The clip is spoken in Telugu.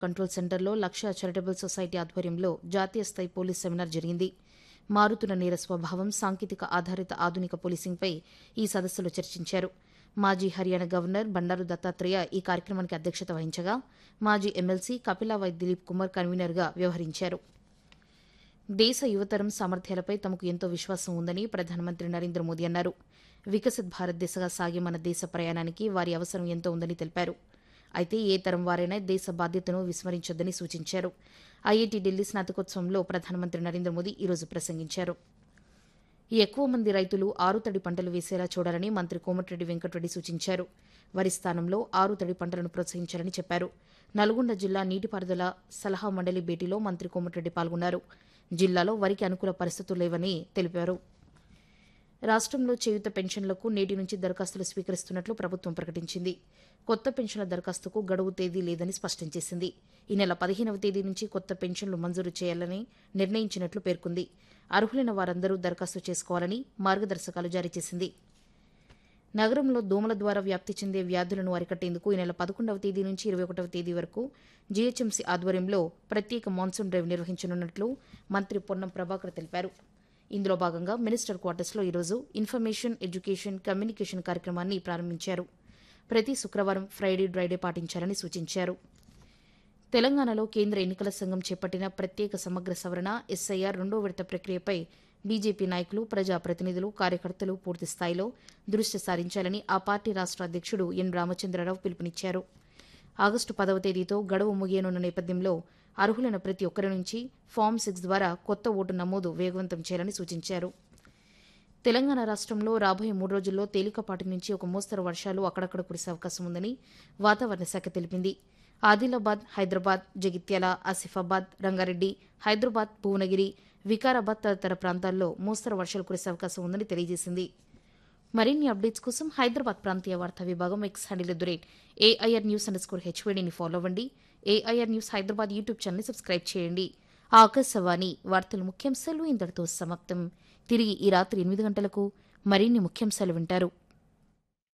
కంట్రోల్ సెంటర్లో లక్ష్య చారిటబుల్ సొసైటీ ఆధ్వర్యంలో జాతీయ స్థాయి పోలీస్ సెమినార్ జరిగింది మారుతున్న నేర స్వభావం సాంకేతిక ఆధారిత ఆధునిక పోలీసింగ్పై ఈ సదస్సులో చర్చించారు మాజీ హర్యానా గవర్నర్ బండారు దత్తాత్రేయ ఈ కార్యక్రమానికి అధ్యక్షత వహించగా మాజీ ఎమ్మెల్సీ కపిలావై దిలీప్ కుమార్ కన్వీనర్గా వ్యవహరించారు దేశ యువతరం సామర్థ్యాలపై తమకు ఎంతో విశ్వాసం ఉందని ప్రధానమంత్రి నరేంద్ర మోదీ అన్నారు వికసిత్ భారత్ దిశగా సాగే మన దేశ ప్రయాణానికి వారి అవసరం ఎంతో ఉందని తెలిపారు అయితే ఏ తరం వారైనా దేశ బాధ్యతను విస్మరించొద్దని సూచించారు ఐఐటి ఢిల్లీ స్నాతకోత్సవంలో ప్రధానమంత్రి నరేంద్ర మోదీ ఈరోజు ప్రసంగించారు ఎక్కువ మంది రైతులు ఆరుతడి పంటలు వేసేలా చూడాలని మంత్రి కోమటిరెడ్డి వెంకటరెడ్డి సూచించారు వరి స్థానంలో ఆరుతడి పంటలను ప్రోత్సహించాలని చెప్పారు నల్గొండ జిల్లా నీటిపారుదల సలహా మండలి భేటీలో మంత్రి కోమటిరెడ్డి పాల్గొన్నారు జిల్లాలో వరికి అనుకూల పరిస్థితులు లేవని తెలిపారు రాష్ట్రంలో చేయుత పెన్షన్లకు నేటి నుంచి దరఖాస్తులు స్వీకరిస్తున్నట్లు ప్రభుత్వం ప్రకటించింది కొత్త పెన్షన్ల దరఖాస్తుకు గడువు తేదీ లేదని స్పష్టం చేసింది ఈ నెల పదిహేనవ తేదీ నుంచి కొత్త పెన్షన్లు మంజూరు చేయాలని నిర్ణయించినట్లు పేర్కొంది అర్హులైన వారందరూ దరఖాస్తు చేసుకోవాలని మార్గదర్శకాలు జారీ చేసింది నగరంలో దోమల ద్వారా వ్యాప్తి చెందే వ్యాధులను అరికట్టేందుకు ఈ నెల పదకొండవ తేదీ నుంచి ఇరవై ఒకటవ తేదీ వరకు జీహెచ్ఎంసీ ఆధ్వర్యంలో ప్రత్యేక మాన్సూన్ డ్రైవ్ నిర్వహించనున్నట్లు మంత్రి పొన్నం ప్రభాకర్ తెలిపారు ఇందులో భాగంగా మినిస్టర్ క్వార్టర్స్లో ఈరోజు ఇన్ఫర్మేషన్ ఎడ్యుకేషన్ కమ్యూనికేషన్ కార్యక్రమాన్ని ప్రారంభించారు ప్రతి శుక్రవారం ఫ్రైడే డ్రైడే పాటించాలని సూచించారు తెలంగాణలో కేంద్ర ఎన్నికల సంఘం చేపట్టిన ప్రత్యేక సమగ్ర సవరణ ఎస్ఐఆర్ రెండో విడత ప్రక్రియపై బీజేపీ నాయకులు ప్రజాప్రతినిధులు కార్యకర్తలు పూర్తి స్థాయిలో దృష్టి సారించాలని ఆ పార్టీ రాష్ట్ర అధ్యక్షుడు ఎన్ రామచంద్రరావు పిలుపునిచ్చారు ఆగస్టు పదవ తేదీతో గడువు ముగియనున్న నేపథ్యంలో అర్హులైన ప్రతి ఒక్కరి నుంచి ఫామ్ సిక్స్ ద్వారా కొత్త ఓటు నమోదు వేగవంతం చేయాలని సూచించారు తెలంగాణ రాష్ట్రంలో రాబోయే మూడు రోజుల్లో తేలికపాటి నుంచి ఒక మోస్తరు వర్షాలు అక్కడక్కడ కురిసే అవకాశం ఉందని వాతావరణ శాఖ తెలిపింది ఆదిలాబాద్ హైదరాబాద్ జగిత్యాల ఆసిఫాబాద్ రంగారెడ్డి హైదరాబాద్ భువనగిరి వికారాబాద్ తదితర ప్రాంతాల్లో మోస్తరు వర్షాలు కురిసే అవకాశం ఉందని తెలియజేసింది మరిన్ని అప్డేట్స్ కోసం హైదరాబాద్ ప్రాంతీయ వార్తా విభాగం X handle at the rate AIR news under score హెచ్వేడిని ఫాలో అవ్వండి ఏఐఆర్ న్యూస్ హైదరాబాద్ యూట్యూబ్ ఛానల్ని సబ్స్క్రైబ్ చేయండి ఆకాశవాణి వార్తల ముఖ్యాంశాలు ఇంతటితో సమాప్తం తిరిగి ఈ రాత్రి ఎనిమిది గంటలకు మరిన్ని ముఖ్యాంశాలు వింటారు